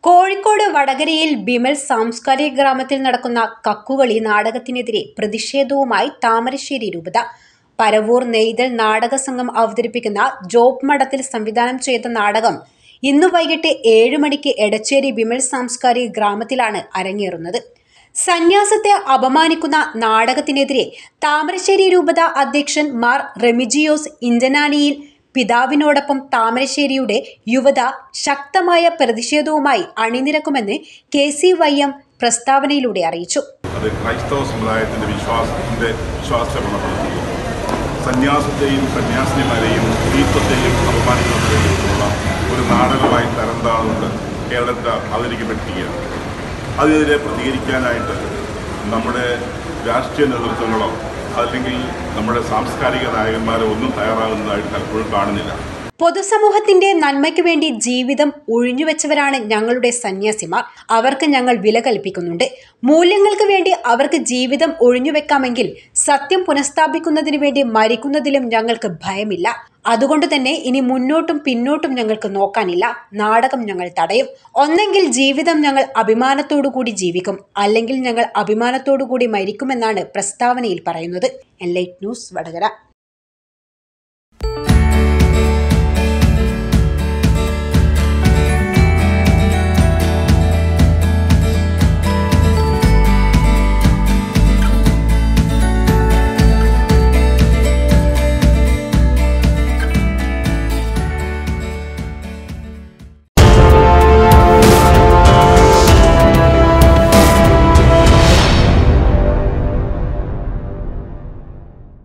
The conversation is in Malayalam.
കോഴിക്കോട് വടകരയിൽ ബിമൽ സാംസ്കാരിക ഗ്രാമത്തിൽ നടക്കുന്ന കക്കുകളി നാടകത്തിനെതിരെ പ്രതിഷേധവുമായി താമരശ്ശേരി രൂപത പരവൂർ നെയ്തൽ നാടക സംഘം അവതരിപ്പിക്കുന്ന ജോബ് മഠത്തിൽ സംവിധാനം ചെയ്ത നാടകം ഇന്ന് വൈകിട്ട് ഏഴ് മണിക്ക് എടച്ചേരി ബിമൽ സാംസ്കാരിക ഗ്രാമത്തിലാണ് അരങ്ങേറുന്നത് സന്യാസത്തെ അപമാനിക്കുന്ന നാടകത്തിനെതിരെ താമരശ്ശേരി രൂപത അധ്യക്ഷൻ മാർ റെമിജിയോസ് ഇഞ്ചനാനിയിൽ പിതാവിനോടൊപ്പം താമരശ്ശേരിയുടെ യുവത ശക്തമായ പ്രതിഷേധവുമായി അണിനിരക്കുമെന്ന് കെ സി വൈ എം പ്രസ്താവനയിലൂടെ അറിയിച്ചു അത് ക്രൈസ്തവ സമുദായത്തിൻ്റെ വിശ്വാസത്തിൻ്റെ വിശ്വാസത്തെ ഗുണപ്പെടുത്തുന്നു സന്യാസത്തെയും സന്യാസിനിമാരെയും സ്ത്രീത്വത്തെയും അപമാനിക്കുന്നതിനുള്ള ഒരു നാടകമായി തരം താഴ്ന്നുകൊണ്ട് കേരളത്തിൽ അവതരിക്കപ്പെട്ടിരിക്കുകയാണ് അതിനെതിരെ പ്രതികരിക്കാനായിട്ട് നമ്മുടെ രാഷ്ട്രീയ നേതൃത്വങ്ങളോ അല്ലെങ്കിൽ നമ്മുടെ സാംസ്കാരിക നായകന്മാരോ ഒന്നും തയ്യാറാകുന്നതായിട്ട് പലപ്പോഴും കാണുന്നില്ല പൊതുസമൂഹത്തിന്റെ നന്മയ്ക്ക് വേണ്ടി ജീവിതം ഒഴിഞ്ഞുവെച്ചവരാണ് ഞങ്ങളുടെ സന്യാസിമാർ അവർക്ക് ഞങ്ങൾ വില കൽപ്പിക്കുന്നുണ്ട് മൂല്യങ്ങൾക്ക് വേണ്ടി അവർക്ക് ജീവിതം ഒഴിഞ്ഞുവെക്കാമെങ്കിൽ സത്യം പുനഃസ്ഥാപിക്കുന്നതിന് വേണ്ടി മരിക്കുന്നതിലും ഞങ്ങൾക്ക് ഭയമില്ല അതുകൊണ്ട് തന്നെ ഇനി മുന്നോട്ടും പിന്നോട്ടും ഞങ്ങൾക്ക് നോക്കാനില്ല നാടകം ഞങ്ങൾ തടയും ഒന്നെങ്കിൽ ജീവിതം ഞങ്ങൾ അഭിമാനത്തോടു കൂടി ജീവിക്കും അല്ലെങ്കിൽ ഞങ്ങൾ അഭിമാനത്തോടു കൂടി മരിക്കുമെന്നാണ് പ്രസ്താവനയിൽ പറയുന്നത് എൻലൈറ്റ് ന്യൂസ് വടകര